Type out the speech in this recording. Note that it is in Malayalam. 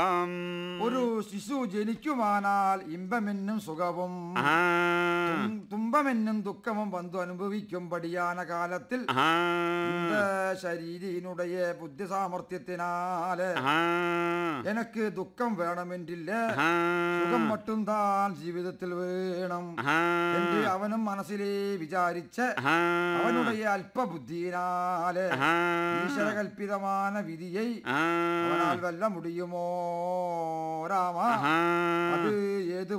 ആം. ഒരു ശിശു ജനിക്കുമാനാൽ ഇമ്പമെന്നും സുഖവും ആ. തും- തുമ്പമെന്നും ദുഃഖവും വന്നു അനുഭവിക്കും പടിയാന കാലത്തിൽ ആ. இந்த ശരീരിനുடைய ബുദ്ധി സാമർഥ്യത്തിനാല് ആ. എനക്ക് ദുഃഖം വേണമെന്നില്ല ആ. സുഖം മട്ടും താൻ ജീവിതത്തിൽ വേണം ആ. എന്ന് അവനും മനസ്സിലേ വിചാരിച്ച് ആ. അവനുடைய അല്പബുദ്ധിയിനാല് ആ. ഈശ്വരകൽപിതமான വിധിயை ആ. അവനാൽ വെല്ല മുടിയുമോ രാമ ആ. അത് ഏത്